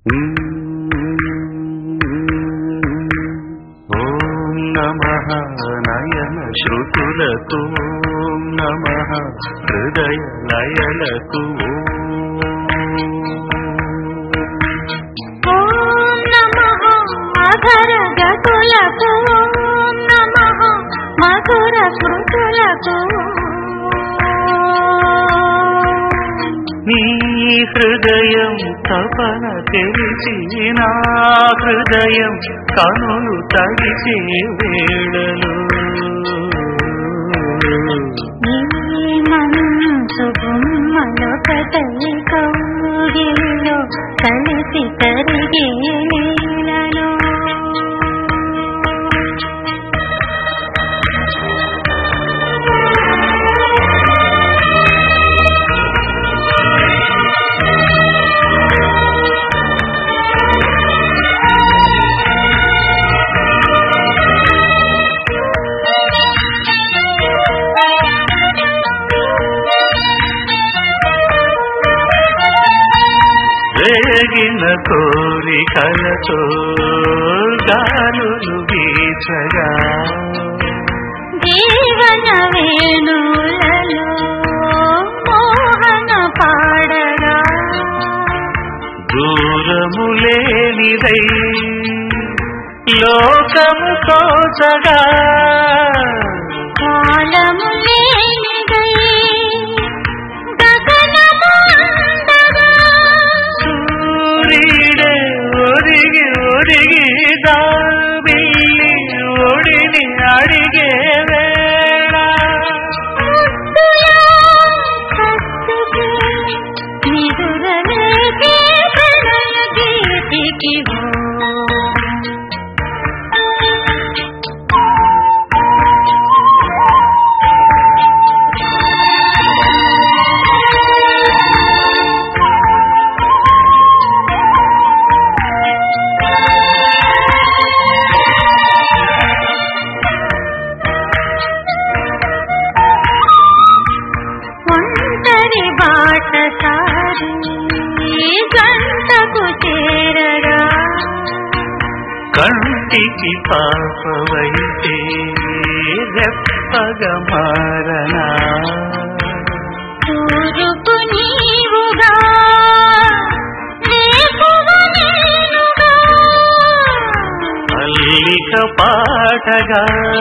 ఓం నమ నయన శృతులకు ఓం నమ హృదయ లయలకు ఓం నమః అధర గతులకు ఓం నమః మధుర స్మృతులకు నీ హృదయం తపన తెలిసి నా హృదయం కనులు తడిసే వేళలు ఈ మనసు బొమ్మలొకటై కౌగిలిలో కలిసి కరిగే లీలలో రేగిన కోరికలతో గాలులు వీచగా జీవన వేణులలో మోహన పాడగా దూరము లేనిదై లోకము తోచగా కాలము లేనిదై గగనము అందగా సూర్యుడే ఒరిగి ఒరిగి దాబిల్లి ఒడిని అడిగే వేళ ముద్దులా కత్తుకి నిదురలేకే ప్రణయ గీతికి ఓ ఒంటరి బాట సారి గంటకు చేరగా కంటికి పాపవైతే రెప్పగ మారనా తూరుపు నీవుగా రేపువ నేనుగా మల్లిక పాటగా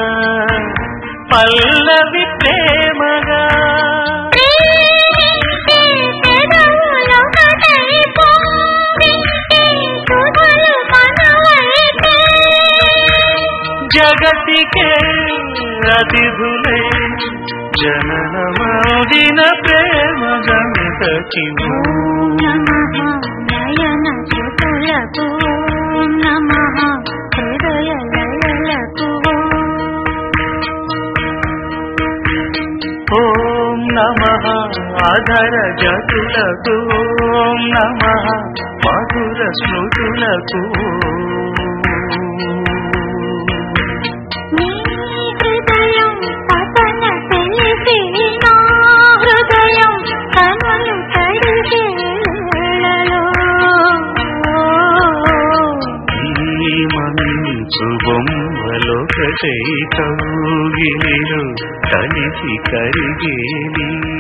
పల్లవి ప్రేమగా ప్రేమిస్తే పెదవులొకటై పొంగితే సుధలు మనవైతే జగతికే అతిథులే జననమాదిన ప్రేమ గమితకి ఓం నమః నయన శృతులకు ఓం నమః హృదయ లయలకు ఓం నమ ఆధర జతులకు ఓం నమ మధుర స్మృతులకు నీ హృదయం పతన తెలిసి నా హృదయం కనులు తడిసే వేళలో ఈ మంచు బొమ్మలొకటై కౌగిలిలో కలిసి కరిగేలి